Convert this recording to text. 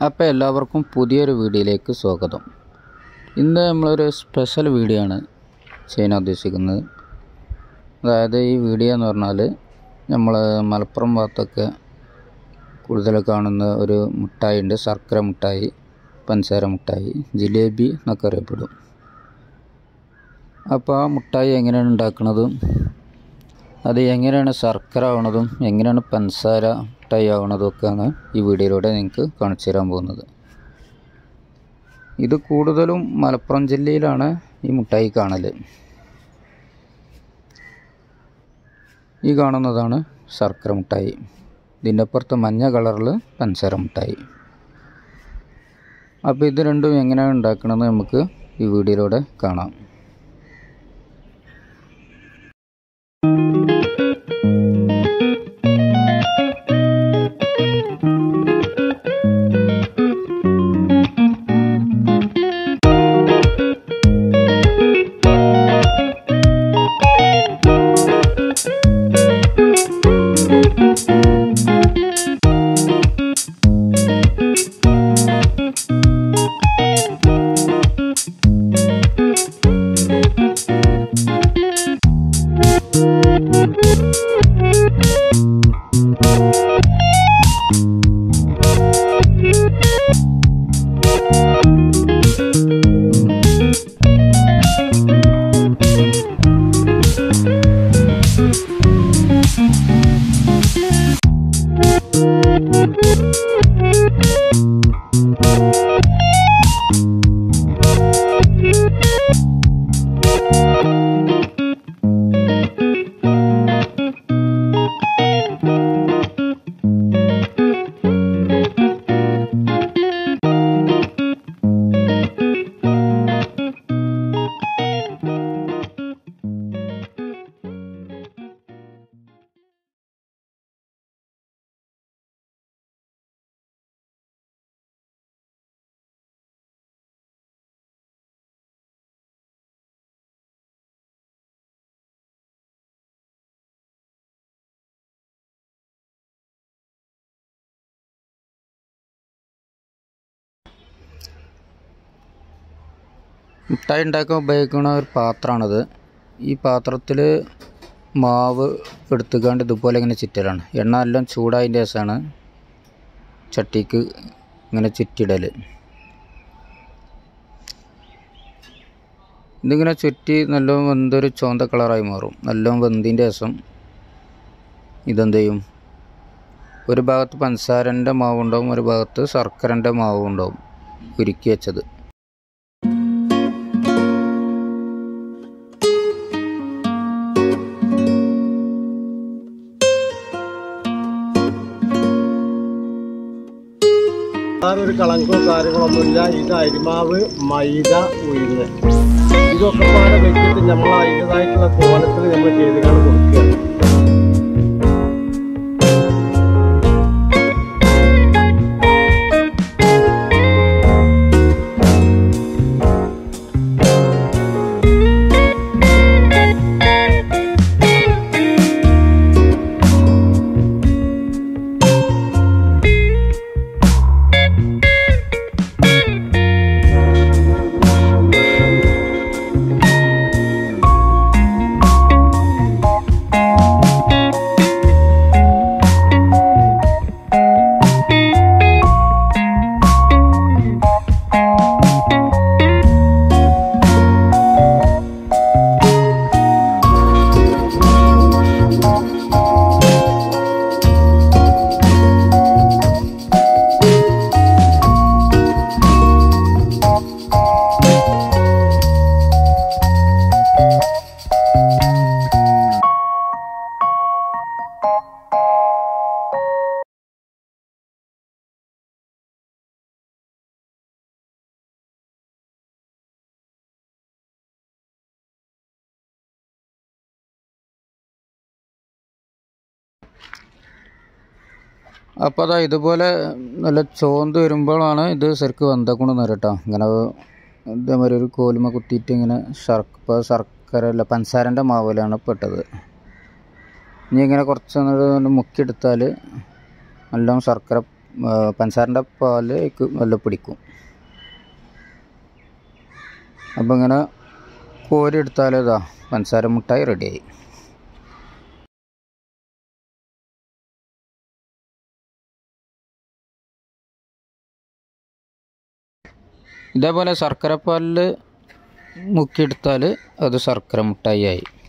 അപ്പോൾ എല്ലാവർക്കും പുതിയൊരു വീഡിയോയിലേക്ക് സ്വാഗതം ഇന്ന് നമ്മളൊരു സ്പെഷ്യൽ വീഡിയോ ആണ് ചെയ്യാൻ ഉദ്ദേശിക്കുന്നത് അതായത് ഈ വീഡിയോ എന്ന് പറഞ്ഞാൽ നമ്മൾ മലപ്പുറം ഭാഗത്തൊക്കെ കൂടുതൽ കാണുന്ന ഒരു മിഠായി ഉണ്ട് ശർക്കര മിഠായി പഞ്ചസാര മിഠായി ജിലേബി എന്നൊക്കെ അറിയപ്പെടും അപ്പോൾ ആ മിഠായി എങ്ങനെയാണ് ഉണ്ടാക്കുന്നതും അത് എങ്ങനെയാണ് ശർക്കര ആവണതും എങ്ങനെയാണ് പഞ്ചസാര മിഠായി ആവണതും ഒക്കെയാണ് ഈ വീഡിയോയിലൂടെ നിങ്ങൾക്ക് കാണിച്ചു തരാൻ പോകുന്നത് ഇത് കൂടുതലും മലപ്പുറം ജില്ലയിലാണ് ഈ മിഠായി കാണൽ ഈ കാണുന്നതാണ് ശർക്കര മിഠായി ഇതിൻ്റെ അപ്പുറത്ത് മഞ്ഞ കളറിൽ പഞ്ചസാര മിഠായി അപ്പോൾ ഇത് രണ്ടും എങ്ങനെയാണ് ഉണ്ടാക്കണമെന്ന് നമുക്ക് ഈ വീഡിയോയിലൂടെ കാണാം മിഠായി ഉണ്ടാക്കാൻ ഉപയോഗിക്കുന്ന ഒരു പാത്രമാണിത് ഈ പാത്രത്തിൽ മാവ് എടുത്തുകൊണ്ട് ഇതുപോലെ ഇങ്ങനെ ചുറ്റലാണ് എണ്ണ എല്ലാം ചൂടായതിൻ്റെ ശേഷമാണ് ചട്ടിക്ക് ഇങ്ങനെ ചുറ്റിടൽ ഇതിങ്ങനെ ചുറ്റി നല്ല വെന്തൊരു ചുവന്ന കളറായി മാറും നല്ല വെന്തിൻ്റെ ശേഷം ഇതെന്ത് ചെയ്യും ഒരു ഭാഗത്ത് പഞ്ചസാരൻ്റെ മാവുണ്ടാവും ഒരു ഭാഗത്ത് ശർക്കരൻ്റെ മാവും ഉണ്ടാവും ഉരുക്കി വെച്ചത് ഒരു കളങ്കവും കാര്യങ്ങളൊന്നുമില്ല ഇത് അരിമാവ് മൈദ ഉഴുന്ന് ഇതൊക്കെ പാടെ വെച്ചിട്ട് നമ്മൾ അതിൻ്റെതായിട്ടുള്ള കോലത്തിൽ നമ്മൾ ചെയ്തുകൊണ്ട് കൊടുക്കുകയാണ് അപ്പോൾ അതാ ഇതുപോലെ നല്ല ചോന്ത് വരുമ്പോഴാണ് ഇത് ശരിക്കും വെന്തക്കണമെന്ന് കേട്ടോ ഇങ്ങനെ ഇതേമാതിരി ഒരു കോലുമ കുത്തിയിട്ട് ഇങ്ങനെ ശർക്ക് ഇപ്പോൾ ശർക്കര അല്ല പഞ്ചസാരൻ്റെ മാവിലാണ് പെട്ടത് ഇനി ഇങ്ങനെ കുറച്ച് നേരം മുക്കിയെടുത്താൽ നല്ലോണം ശർക്കര പഞ്ചസാരൻ്റെ പാല് അതിക്ക് നല്ല പിടിക്കും അപ്പോൾ ഇങ്ങനെ കോരി എടുത്താൽ ഇതാ പഞ്ചസാര മുട്ടായി റെഡിയായി ഇതേപോലെ ശർക്കരപ്പാലിൽ മുക്കിയെടുത്താൽ അത് ശർക്കര മുട്ടായി ആയി